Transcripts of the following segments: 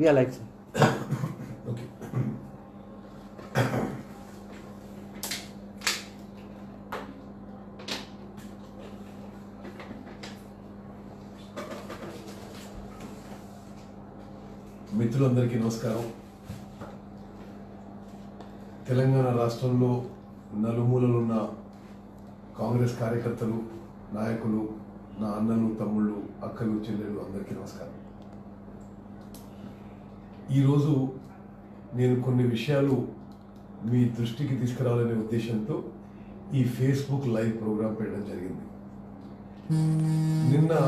Yeah, like so. Okay మిత్రులందరికీ నమస్కారం తెలంగాణ రాష్ట్రంలో నలుమూలలున్న కాంగ్రెస్ కార్యకర్తలు నాయకులు నా అన్నలు తమ్ముళ్ళు అక్కలు చెల్లెలు అందరికీ నమస్కారం ఈరోజు నేను కొన్ని విషయాలు మీ దృష్టికి తీసుకురావాలనే ఉద్దేశంతో ఈ ఫేస్బుక్ లైవ్ ప్రోగ్రాం పెట్టడం జరిగింది నిన్న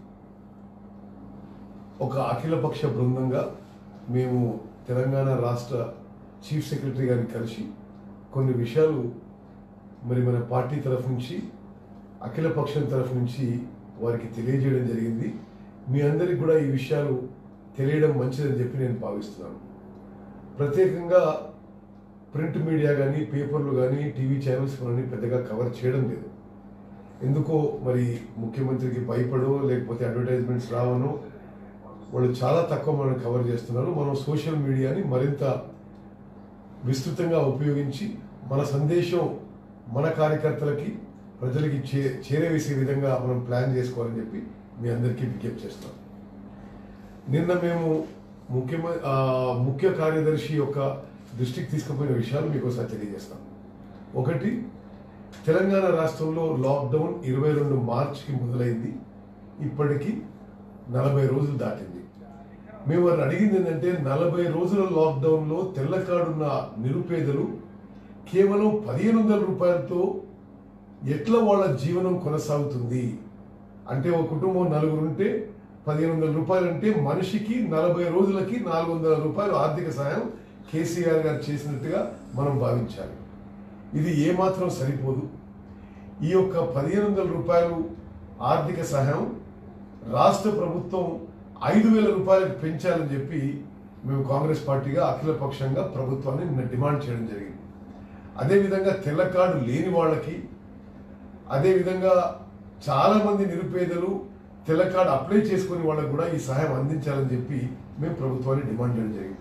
ఒక అఖిలపక్ష బృందంగా మేము తెలంగాణ రాష్ట్ర చీఫ్ సెక్రటరీ గారిని కలిసి కొన్ని విషయాలు మరి మన పార్టీ తరఫు నుంచి అఖిల పక్షం తరఫు నుంచి వారికి తెలియజేయడం జరిగింది మీ అందరికి కూడా ఈ విషయాలు తెలియడం మంచిదని చెప్పి నేను భావిస్తున్నాను ప్రత్యేకంగా ప్రింట్ మీడియా కానీ పేపర్లు కానీ టీవీ ఛానల్స్ కానీ పెద్దగా కవర్ చేయడం లేదు ఎందుకో మరి ముఖ్యమంత్రికి భయపడో లేకపోతే అడ్వర్టైజ్మెంట్స్ రావనో వాళ్ళు చాలా తక్కువ మనం కవర్ చేస్తున్నారు మనం సోషల్ మీడియాని మరింత విస్తృతంగా ఉపయోగించి మన సందేశం మన కార్యకర్తలకి ప్రజలకి చే చేరవేసే విధంగా మనం ప్లాన్ చేసుకోవాలని చెప్పి మీ అందరికీ విజ్ఞప్తి చేస్తాం నిన్న మేము ముఖ్యమ ఆ, ముఖ్య కార్యదర్శి యొక్క దృష్టికి తీసుకుపోయిన విషయాలు మీకు ఒకసారి తెలియజేస్తాం ఒకటి తెలంగాణ రాష్ట్రంలో లాక్డౌన్ ఇరవై రెండు మార్చికి మొదలైంది ఇప్పటికి నలభై రోజులు దాటింది మేము వారిని అడిగింది ఏంటంటే నలభై రోజుల లాక్డౌన్లో తెల్లకాడున్న నిరుపేదలు కేవలం పదిహేను వందల రూపాయలతో ఎట్లా వాళ్ళ జీవనం కొనసాగుతుంది అంటే ఒక కుటుంబం నలుగురు ఉంటే పదిహేను వందల రూపాయలు అంటే మనిషికి నలభై రోజులకి నాలుగు వందల రూపాయలు ఆర్థిక సాయం కేసీఆర్ గారు చేసినట్టుగా మనం భావించాలి ఇది ఏమాత్రం సరిపోదు ఈ యొక్క పదిహేను వందల రూపాయలు ఆర్థిక సహాయం రాష్ట్ర ప్రభుత్వం ఐదు వేల రూపాయలకు పెంచాలని చెప్పి మేము కాంగ్రెస్ పార్టీగా అఖిల పక్షంగా ప్రభుత్వాన్ని నిన్న డిమాండ్ చేయడం జరిగింది అదేవిధంగా తెల్ల కార్డు లేని వాళ్ళకి అదేవిధంగా చాలా మంది నిరుపేదలు తెల్ల కార్డు అప్లై చేసుకుని వాళ్ళకు కూడా ఈ సహాయం అందించాలని చెప్పి మేము ప్రభుత్వాన్ని డిమాండ్ చేయడం జరిగింది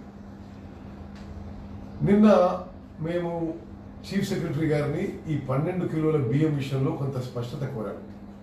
నిన్న మేము చీఫ్ సెక్రటరీ గారిని ఈ పన్నెండు కిలోల బియ్యం విషయంలో కొంత స్పష్టత కోరాము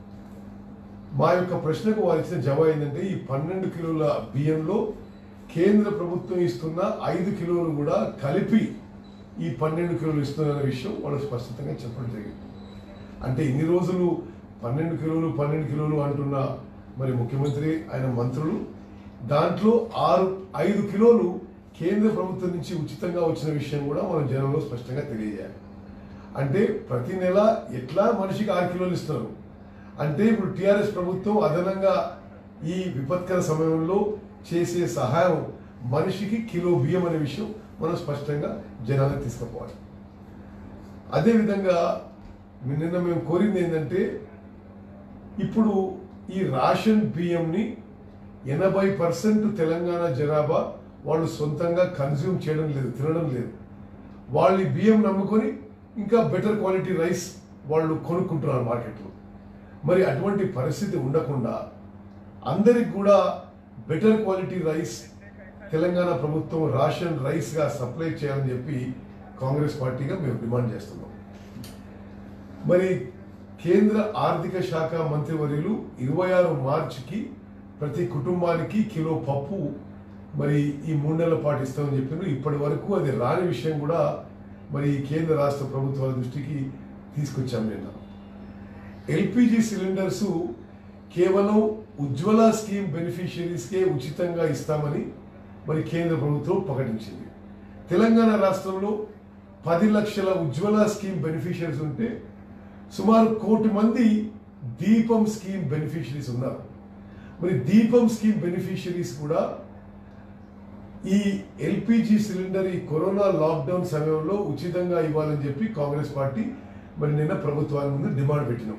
మా యొక్క ప్రశ్నకు వారు ఇచ్చిన జవాబు ఏంటంటే ఈ పన్నెండు కిలోల బియ్యంలో కేంద్ర ప్రభుత్వం ఇస్తున్న ఐదు కిలోలు కూడా కలిపి ఈ పన్నెండు కిలోలు ఇస్తున్న విషయం వాళ్ళు స్పష్టంగా చెప్పడం జరిగింది అంటే ఇన్ని రోజులు పన్నెండు కిలోలు పన్నెండు కిలోలు అంటున్న మరి ముఖ్యమంత్రి ఆయన మంత్రులు దాంట్లో ఆరు ఐదు కిలోలు కేంద్ర ప్రభుత్వం నుంచి ఉచితంగా వచ్చిన విషయం కూడా మనం జనంలో స్పష్టంగా తెలియజేయాలి అంటే ప్రతి నెల ఎట్లా మనిషికి ఆరు కిలోలు ఇస్తున్నారు అంటే ఇప్పుడు టిఆర్ఎస్ ప్రభుత్వం అదనంగా ఈ విపత్కర సమయంలో చేసే సహాయం మనిషికి కిలో బియ్యం అనే విషయం మనం స్పష్టంగా జనాలకు తీసుకుపోవాలి అదేవిధంగా నిన్న మేము కోరింది ఏంటంటే ఇప్పుడు ఈ రాషన్ బియ్యంని ఎనభై పర్సెంట్ తెలంగాణ జనాభా వాళ్ళు సొంతంగా కన్జ్యూమ్ చేయడం లేదు తినడం లేదు వాళ్ళు ఈ బియ్యం నమ్ముకొని ఇంకా బెటర్ క్వాలిటీ రైస్ వాళ్ళు కొనుక్కుంటున్నారు మార్కెట్లో మరి అటువంటి పరిస్థితి ఉండకుండా అందరికి కూడా బెటర్ క్వాలిటీ రైస్ తెలంగాణ ప్రభుత్వం రాషన్ రైస్గా సప్లై చేయాలని చెప్పి కాంగ్రెస్ పార్టీగా మేము డిమాండ్ చేస్తున్నాం మరి కేంద్ర ఆర్థిక శాఖ మంత్రివర్యులు ఇరవై ఆరు మార్చికి ప్రతి కుటుంబానికి కిలో పప్పు మరి ఈ మూడు నెలల పాటు ఇస్తామని చెప్పారు ఇప్పటి వరకు అది రాని విషయం కూడా మరి కేంద్ర రాష్ట్ర ప్రభుత్వాల దృష్టికి తీసుకొచ్చాం నిన్న ఎల్పిజి సిలిండర్స్ కేవలం ఉజ్వల స్కీమ్ బెనిఫిషియరీస్కే ఉచితంగా ఇస్తామని మరి కేంద్ర ప్రభుత్వం ప్రకటించింది తెలంగాణ రాష్ట్రంలో పది లక్షల ఉజ్వల స్కీమ్ బెనిఫిషియరీస్ ఉంటే సుమారు కోటి మంది దీపం స్కీమ్ బెనిఫిషరీస్ ఉన్నారు మరి దీపం స్కీమ్ బెనిఫిషరీస్ కూడా ఈ ఎల్పిజి సిలిండర్ ఈ కరోనా లాక్డౌన్ సమయంలో ఉచితంగా ఇవ్వాలని చెప్పి కాంగ్రెస్ పార్టీ మరి నిన్న ప్రభుత్వాల ముందు డిమాండ్ పెట్టినాం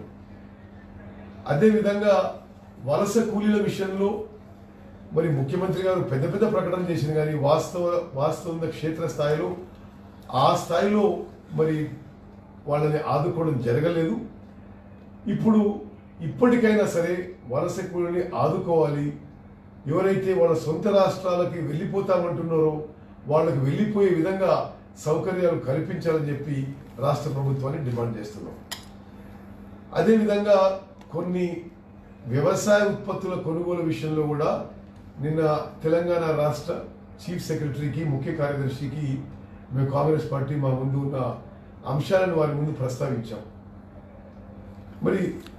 అదేవిధంగా వలస కూలీల విషయంలో మరి ముఖ్యమంత్రి గారు పెద్ద పెద్ద ప్రకటన చేసిన కానీ వాస్తవ వాస్తవంగా క్షేత్ర స్థాయిలో ఆ స్థాయిలో మరి వాళ్ళని ఆదుకోవడం జరగలేదు ఇప్పుడు ఇప్పటికైనా సరే వలస కూలీని ఆదుకోవాలి ఎవరైతే వాళ్ళ సొంత రాష్ట్రాలకి వెళ్ళిపోతామంటున్నారో వాళ్ళకి వెళ్ళిపోయే విధంగా సౌకర్యాలు కల్పించాలని చెప్పి రాష్ట్ర ప్రభుత్వాన్ని డిమాండ్ చేస్తున్నాం అదేవిధంగా కొన్ని వ్యవసాయ ఉత్పత్తుల కొనుగోలు విషయంలో కూడా నిన్న తెలంగాణ రాష్ట్ర చీఫ్ సెక్రటరీకి ముఖ్య కార్యదర్శికి మేము కాంగ్రెస్ పార్టీ మా ముందు ఉన్న అంశాలను వారి ముందు ప్రస్తావించాం మరి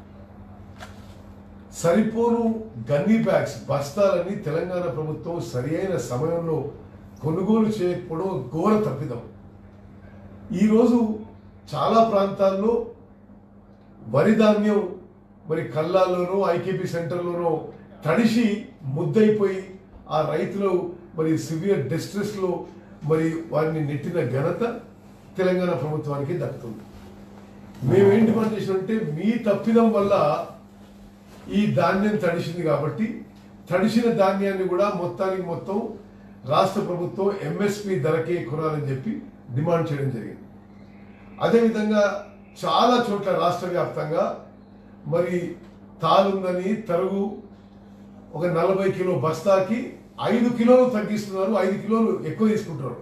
సరిపోను గన్నీ బ్యాగ్స్ బస్తాలని తెలంగాణ ప్రభుత్వం సరి అయిన సమయంలో కొనుగోలు చేయకపోవడం ఘోర తప్పిదం ఈరోజు చాలా ప్రాంతాల్లో వరి ధాన్యం మరి కల్లాల్లోనో ఐకేపీ సెంటర్లోనో తడిసి ముద్దయిపోయి ఆ రైతులు మరి సివియర్ డిస్ట్రెస్లో మరి వారిని నెట్టిన ఘనత తెలంగాణ ప్రభుత్వానికి దక్కుతుంది మేమేంటి పని చేసినంటే మీ తప్పిదం వల్ల ఈ ధాన్యం తడిసింది కాబట్టి తడిసిన ధాన్యాన్ని కూడా మొత్తానికి మొత్తం రాష్ట్ర ప్రభుత్వం ఎంఎస్పి ధరకే కొనాలని చెప్పి డిమాండ్ చేయడం జరిగింది అదేవిధంగా చాలా చోట్ల రాష్ట్ర వ్యాప్తంగా మరి తాలుందని తరుగు ఒక నలభై కిలో బస్తాకి ఐదు కిలోలు తగ్గిస్తున్నారు ఐదు కిలోలు ఎక్కువ తీసుకుంటున్నారు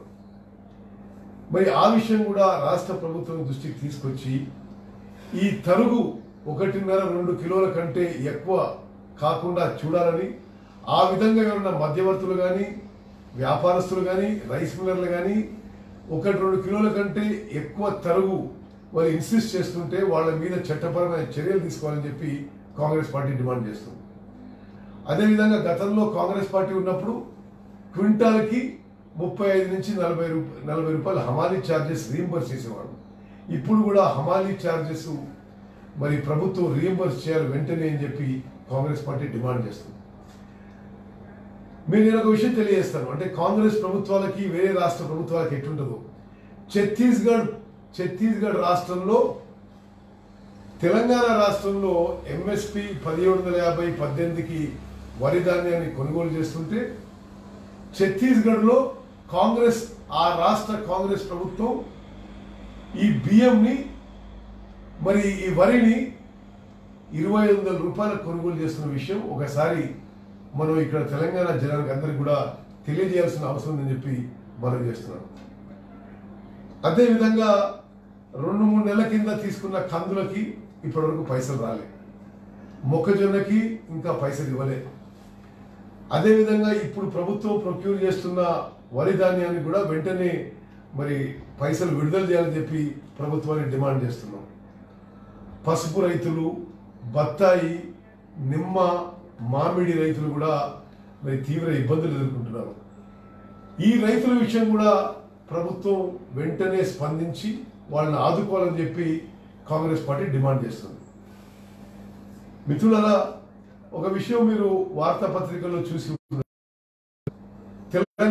మరి ఆ విషయం కూడా రాష్ట్ర ప్రభుత్వం దృష్టికి తీసుకొచ్చి ఈ తరుగు ఒకటిన్నర రెండు కిలోల కంటే ఎక్కువ కాకుండా చూడాలని ఆ విధంగా ఎవరైనా మధ్యవర్తులు కానీ వ్యాపారస్తులు కానీ రైస్ మిల్లర్లు కానీ ఒకటి రెండు కిలోల కంటే ఎక్కువ తరుగు వాళ్ళు ఇన్సిస్ట్ చేస్తుంటే వాళ్ళ మీద చట్టపరమైన చర్యలు తీసుకోవాలని చెప్పి కాంగ్రెస్ పార్టీ డిమాండ్ చేస్తుంది అదేవిధంగా గతంలో కాంగ్రెస్ పార్టీ ఉన్నప్పుడు క్వింటాల్కి ముప్పై ఐదు నుంచి నలభై రూప నలభై రూపాయలు హమాలీ ఛార్జెస్ రీఎంబర్స్ చేసేవాడు ఇప్పుడు కూడా హమాలీ ఛార్జెస్ మరి ప్రభుత్వం రీఎంబర్స్ చేయాలి వెంటనే అని చెప్పి కాంగ్రెస్ పార్టీ డిమాండ్ చేస్తుంది మీరు నేను ఒక విషయం తెలియజేస్తాను అంటే కాంగ్రెస్ ప్రభుత్వాలకి వేరే రాష్ట్ర ప్రభుత్వాలకి ఎట్లుంటుందో ఛత్తీస్గఢ్ ఛత్తీస్గఢ్ రాష్ట్రంలో తెలంగాణ రాష్ట్రంలో ఎంఎస్పి పదిహేడు వందల యాభై పద్దెనిమిదికి వరి ధాన్యాన్ని కొనుగోలు చేస్తుంటే ఛత్తీస్గఢ్లో కాంగ్రెస్ ఆ రాష్ట్ర కాంగ్రెస్ ప్రభుత్వం ఈ బియ్యంని మరి ఈ వరిని ఇరవై ఐదు వందల రూపాయల కొనుగోలు చేస్తున్న విషయం ఒకసారి మనం ఇక్కడ తెలంగాణ జనానికి అందరికి కూడా తెలియజేయాల్సిన అవసరం ఉందని చెప్పి మనం చేస్తున్నాం అదేవిధంగా రెండు మూడు నెలల కింద తీసుకున్న కందులకి ఇప్పటివరకు పైసలు రాలే మొక్కజొన్నకి ఇంకా పైసలు ఇవ్వలే అదేవిధంగా ఇప్పుడు ప్రభుత్వం ప్రొక్యూర్ చేస్తున్న వరి ధాన్యాన్ని కూడా వెంటనే మరి పైసలు విడుదల చేయాలని చెప్పి ప్రభుత్వాన్ని డిమాండ్ చేస్తున్నాం పసుపు రైతులు బత్తాయి నిమ్మ మామిడి రైతులు కూడా మరి తీవ్ర ఇబ్బందులు ఎదుర్కొంటున్నారు ఈ రైతుల విషయం కూడా ప్రభుత్వం వెంటనే స్పందించి వాళ్ళని ఆదుకోవాలని చెప్పి కాంగ్రెస్ పార్టీ డిమాండ్ చేస్తుంది మిత్రులారా ఒక విషయం మీరు వార్తాపత్రికల్లో చూసి ఉంటారు. తెలంగాణ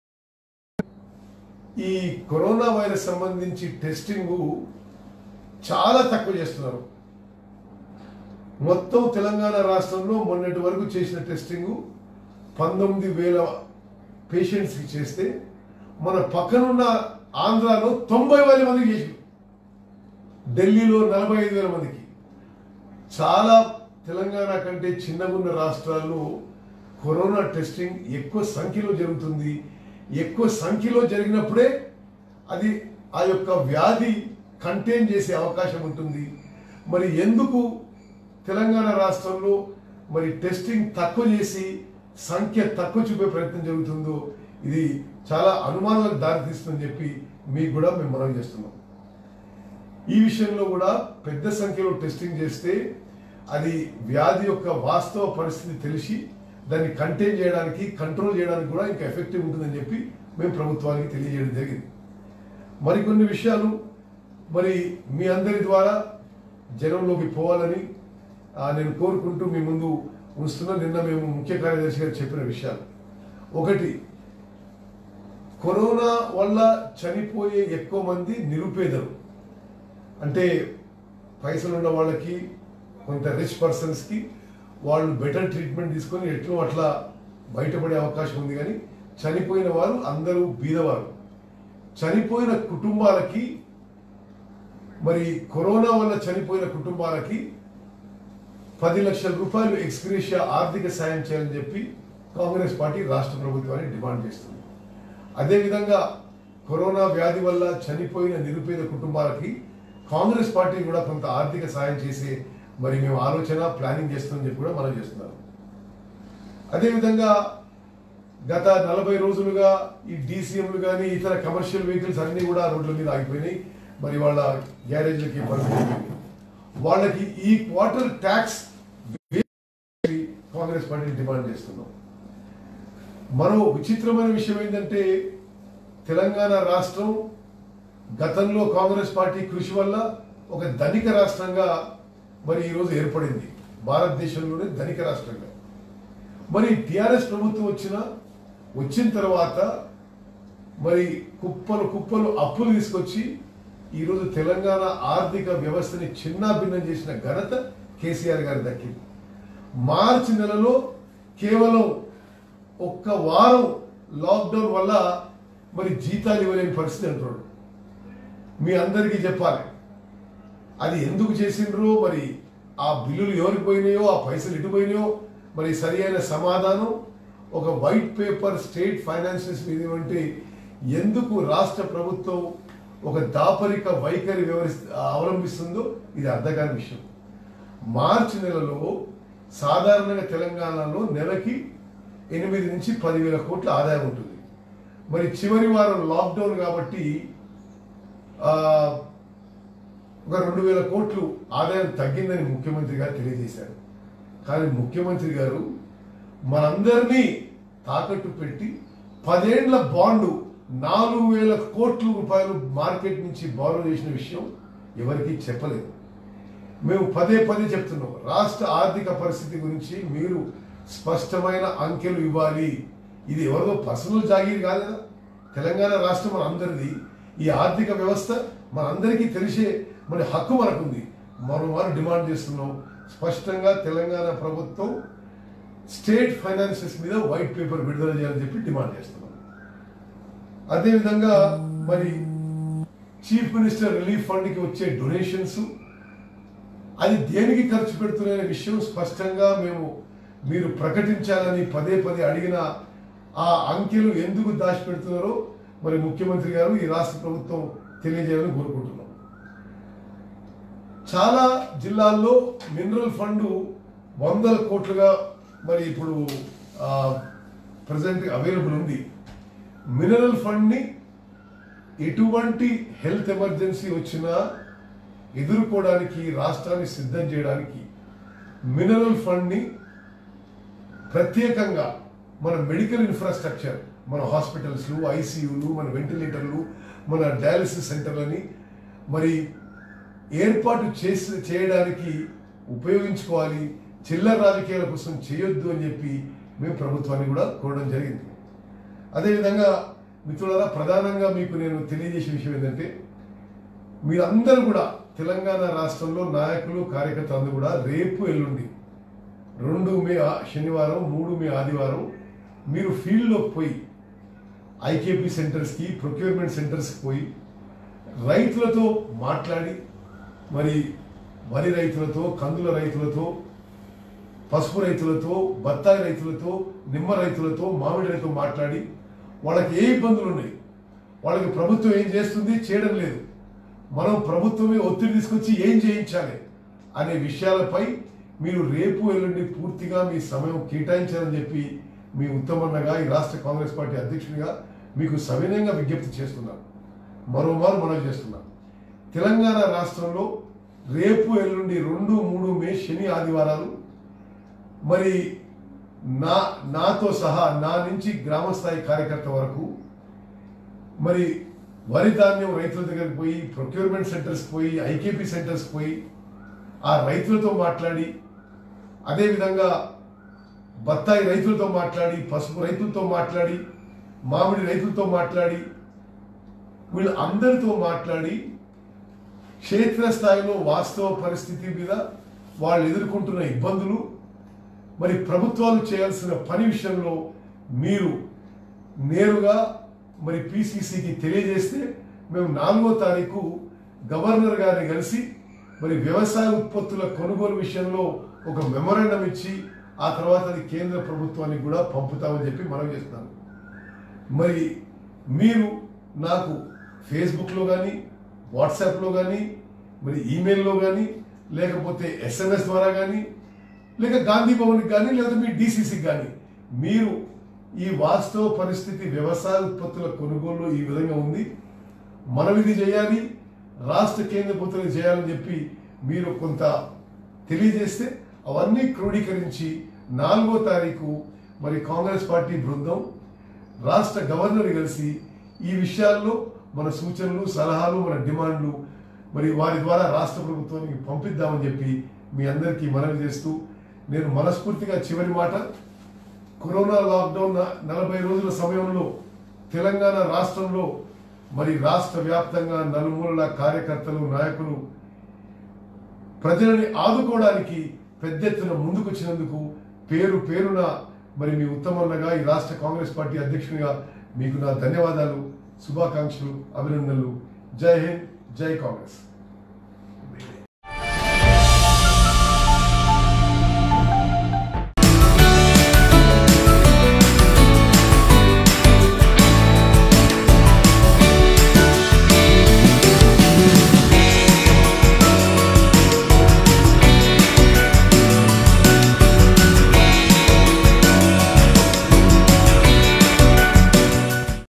ఈ కరోనా వైరస్ సంబంధించి టెస్టింగ్ చాలా తక్కువ చేస్తున్నారు మొత్తం తెలంగాణ రాష్ట్రంలో మొన్నటి వరకు చేసిన టెస్టింగ్ పంతొమ్మిది వేల పేషెంట్స్కి చేస్తే మన పక్కనున్న ఆంధ్రాలో తొంభై వేల మందికి చేసి ఢిల్లీలో నలభై ఐదు వేల మందికి చాలా తెలంగాణ కంటే చిన్నగున్న రాష్ట్రాల్లో కరోనా టెస్టింగ్ ఎక్కువ సంఖ్యలో జరుగుతుంది ఎక్కువ సంఖ్యలో జరిగినప్పుడే అది ఆ యొక్క వ్యాధి కంటైన్ చేసే అవకాశం ఉంటుంది మరి ఎందుకు తెలంగాణ రాష్ట్రంలో మరి టెస్టింగ్ తక్కువ చేసి సంఖ్య తక్కువ చూపే ప్రయత్నం జరుగుతుందో ఇది చాలా అనుమానాలకు దారితీస్తుందని చెప్పి మీకు కూడా మేము మనం చేస్తున్నాం ఈ విషయంలో కూడా పెద్ద సంఖ్యలో టెస్టింగ్ చేస్తే అది వ్యాధి యొక్క వాస్తవ పరిస్థితి తెలిసి దాన్ని కంటైన్ చేయడానికి కంట్రోల్ చేయడానికి కూడా ఇంకా ఎఫెక్టివ్ ఉంటుందని చెప్పి మేము ప్రభుత్వానికి తెలియజేయడం జరిగింది మరికొన్ని విషయాలు మరి మీ అందరి ద్వారా జనంలోకి పోవాలని ఆ, నేను కోరుకుంటూ మీ ముందు ఉంచుతున్నా నిన్న మేము ముఖ్య కార్యదర్శి గారు చెప్పిన విషయాలు ఒకటి కరోనా వల్ల చనిపోయే ఎక్కువ మంది నిరుపేదలు అంటే పైసలు ఉన్న వాళ్ళకి కొంత రిచ్ పర్సన్స్కి వాళ్ళు బెటర్ ట్రీట్మెంట్ తీసుకొని ఎట్లో అట్లా బయటపడే అవకాశం ఉంది కానీ చనిపోయిన వారు అందరూ బీదవారు చనిపోయిన కుటుంబాలకి మరి కరోనా వల్ల చనిపోయిన కుటుంబాలకి పది లక్షల రూపాయలు ఎక్స్గ్రేషియా ఆర్థిక సాయం చేయాలని చెప్పి కాంగ్రెస్ పార్టీ రాష్ట్ర ప్రభుత్వాన్ని డిమాండ్ చేస్తుంది అదేవిధంగా కరోనా వ్యాధి వల్ల చనిపోయిన నిరుపేద కుటుంబాలకి కాంగ్రెస్ పార్టీ కూడా కొంత ఆర్థిక సాయం చేసే మరి మేము ఆలోచన ప్లానింగ్ చేస్తామని చెప్పి కూడా మనం చేస్తున్నాం అదేవిధంగా గత నలభై రోజులుగా ఈ డీసీఎంలు కానీ ఇతర కమర్షియల్ వెహికల్స్ అన్ని కూడా రోడ్ల మీద ఆగిపోయినాయి మరి వాళ్ళ గ్యారేజ్లకి పరిస్థితి అయిపోయింది. వాళ్ళకి ఈ క్వార్టర్ ట్యాక్స్ కాంగ్రెస్ పార్టీని డిమాండ్ చేస్తున్నాం మరో విచిత్రమైన విషయం ఏంటంటే తెలంగాణ రాష్ట్రం గతంలో కాంగ్రెస్ పార్టీ కృషి వల్ల ఒక ధనిక రాష్ట్రంగా మరి ఈరోజు ఏర్పడింది భారతదేశంలోనే ధనిక రాష్ట్రంగా మరి టిఆర్ఎస్ ప్రభుత్వం వచ్చిన వచ్చిన తర్వాత మరి కుప్పలు కుప్పలు అప్పులు తీసుకొచ్చి ఈరోజు తెలంగాణ ఆర్థిక వ్యవస్థని చిన్నాభిన్నం చేసిన ఘనత కేసీఆర్ గారి దక్కింది మార్చి నెలలో కేవలం ఒక్క వారం లాక్డౌన్ వల్ల మరి జీతాలు ఇవ్వలేని పరిస్థితి అంటున్నాడు మీ అందరికీ చెప్పాలి అది ఎందుకు చేసిండ్రో మరి ఆ బిల్లులు ఎవరికి పోయినాయో ఆ పైసలు ఎటు పోయినాయో మరి సరి అయిన సమాధానం ఒక వైట్ పేపర్ స్టేట్ ఫైనాన్సెస్ మీద అంటే ఎందుకు రాష్ట్ర ప్రభుత్వం ఒక దాపరిక వైఖరి వ్యవహరిస్తు అవలంబిస్తుందో ఇది అర్థం కాని విషయం మార్చి నెలలో సాధారణంగా తెలంగాణలో నెలకి ఎనిమిది నుంచి పదివేల కోట్ల ఆదాయం ఉంటుంది మరి చివరి వారం లాక్డౌన్ కాబట్టి ఆ, ఒక రెండు వేల కోట్లు ఆదాయం తగ్గిందని ముఖ్యమంత్రి గారు తెలియజేశారు కానీ ముఖ్యమంత్రి గారు మనందరినీ తాకట్టు పెట్టి పదేండ్ల బాండు నాలుగు వేల కోట్ల రూపాయలు మార్కెట్ నుంచి బారో చేసిన విషయం ఎవరికీ చెప్పలేదు మేము పదే పదే చెప్తున్నాం రాష్ట్ర ఆర్థిక పరిస్థితి గురించి మీరు స్పష్టమైన అంకెలు ఇవ్వాలి ఇది ఎవరిదో పర్సనల్ జాగీర్ కాదు కదా తెలంగాణ రాష్ట్రం మన అందరిది ఈ ఆర్థిక వ్యవస్థ మనందరికీ తెలిసే మన హక్కు మనకుంది మనం వారు డిమాండ్ చేస్తున్నాం స్పష్టంగా తెలంగాణ ప్రభుత్వం స్టేట్ ఫైనాన్సెస్ మీద వైట్ పేపర్ విడుదల చేయాలని చెప్పి డిమాండ్ చేస్తున్నాం అదేవిధంగా మరి చీఫ్ మినిస్టర్ రిలీఫ్ ఫండ్కి వచ్చే డొనేషన్స్ అది దేనికి ఖర్చు పెడుతున్న విషయం స్పష్టంగా మేము మీరు ప్రకటించాలని పదే పదే అడిగిన ఆ అంకెలు ఎందుకు దాచిపెడుతున్నారో మరి ముఖ్యమంత్రి గారు ఈ రాష్ట్ర ప్రభుత్వం తెలియజేయాలని కోరుకుంటున్నాం చాలా జిల్లాల్లో మినరల్ ఫండ్ వందల కోట్లుగా మరి ఇప్పుడు ప్రజెంట్ అవైలబుల్ ఉంది మినరల్ ఫండ్ని ఎటువంటి హెల్త్ ఎమర్జెన్సీ వచ్చినా ఎదుర్కోవడానికి రాష్ట్రాన్ని సిద్ధం చేయడానికి మినరల్ ఫండ్ని ప్రత్యేకంగా మన మెడికల్ ఇన్ఫ్రాస్ట్రక్చర్ మన హాస్పిటల్స్లు ఐసీయూలు మన వెంటిలేటర్లు మన డయాలసిస్ సెంటర్లని మరి ఏర్పాటు చేసి చేయడానికి ఉపయోగించుకోవాలి చిల్లర రాజకీయాల కోసం చేయొద్దు అని చెప్పి మేము ప్రభుత్వాన్ని కూడా కోరడం జరిగింది అదేవిధంగా మిత్రులారా ప్రధానంగా మీకు నేను తెలియజేసే విషయం ఏంటంటే మీరందరూ కూడా తెలంగాణ రాష్ట్రంలో నాయకులు కార్యకర్తలు అందరూ కూడా రేపు ఎల్లుండి రెండు మే ఆ- శనివారం మూడు మే ఆదివారం మీరు ఫీల్డ్లోకి పోయి ఐకేపీ సెంటర్స్కి ప్రొక్యూర్మెంట్ సెంటర్స్కి పోయి రైతులతో మాట్లాడి మరి వరి రైతులతో కందుల రైతులతో పసుపు రైతులతో బత్తాయి రైతులతో నిమ్మ రైతులతో మామిడి రైతులతో మాట్లాడి వాళ్ళకి ఏ ఇబ్బందులు ఉన్నాయి వాళ్ళకి ప్రభుత్వం ఏం చేస్తుంది చేయడం లేదు మనం ప్రభుత్వమే ఒత్తిడి తీసుకొచ్చి ఏం చేయించాలి అనే విషయాలపై మీరు రేపు ఎల్లుండి పూర్తిగా మీ సమయం కేటాయించాలని చెప్పి మీ ఉత్తమన్నగా ఈ రాష్ట్ర కాంగ్రెస్ పార్టీ అధ్యక్షునిగా మీకు సవినయంగా విజ్ఞప్తి చేస్తున్నాను మరోమారు మనం చేస్తున్నాం తెలంగాణ రాష్ట్రంలో రేపు ఎల్లుండి రెండు మూడు మే శని ఆదివారాలు మరి నా నాతో సహా నా నుంచి గ్రామ స్థాయి కార్యకర్త వరకు మరి వరి ధాన్యం రైతుల దగ్గరికి పోయి ప్రొక్యూర్మెంట్ సెంటర్స్ పోయి ఐకేపీ సెంటర్స్ పోయి ఆ రైతులతో మాట్లాడి అదేవిధంగా బత్తాయి రైతులతో మాట్లాడి పసుపు రైతులతో మాట్లాడి మామిడి రైతులతో మాట్లాడి వీళ్ళు అందరితో మాట్లాడి క్షేత్రస్థాయిలో వాస్తవ పరిస్థితి మీద వాళ్ళు ఎదుర్కొంటున్న ఇబ్బందులు మరి ప్రభుత్వాలు చేయాల్సిన పని విషయంలో మీరు నేరుగా మరి పిసిసికి తెలియజేస్తే మేము నాలుగో తారీఖు గవర్నర్ గారిని కలిసి మరి వ్యవసాయ ఉత్పత్తుల కొనుగోలు విషయంలో ఒక మెమోరాండం ఇచ్చి ఆ తర్వాత అది కేంద్ర ప్రభుత్వానికి కూడా పంపుతామని చెప్పి మనం చేస్తున్నాను మరి మీరు నాకు ఫేస్బుక్లో కానీ వాట్సాప్లో కానీ మరి ఈమెయిల్లో కానీ లేకపోతే ఎస్ఎంఎస్ ద్వారా కానీ లేక గాంధీ భవన్కి కానీ లేదా మీ డీసీసీకి కానీ మీరు ఈ వాస్తవ పరిస్థితి వ్యవసాయ ఉత్పత్తుల కొనుగోలు ఈ విధంగా ఉంది మనం ఇది చేయాలి రాష్ట్ర కేంద్ర ప్రభుత్వం చేయాలని చెప్పి మీరు కొంత తెలియజేస్తే అవన్నీ క్రోడీకరించి నాలుగో తారీఖు మరి కాంగ్రెస్ పార్టీ బృందం రాష్ట్ర గవర్నర్ కలిసి ఈ విషయాల్లో మన సూచనలు సలహాలు మన డిమాండ్లు మరి వారి ద్వారా రాష్ట్ర ప్రభుత్వానికి పంపిద్దామని చెప్పి మీ అందరికీ మనవి చేస్తూ నేను మనస్ఫూర్తిగా చివరి మాట కరోనా లాక్డౌన్ న- నలభై రోజుల సమయంలో తెలంగాణ రాష్ట్రంలో మరి రాష్ట్ర వ్యాప్తంగా నలుమూలల కార్యకర్తలు నాయకులు ప్రజలని ఆదుకోవడానికి పెద్ద ఎత్తున ముందుకొచ్చినందుకు పేరు పేరున మరి మీ ఉత్తమన్నగా ఈ రాష్ట్ర కాంగ్రెస్ పార్టీ అధ్యక్షునిగా మీకు నా ధన్యవాదాలు శుభాకాంక్షలు అభినందనలు జై హింద్ జై కాంగ్రెస్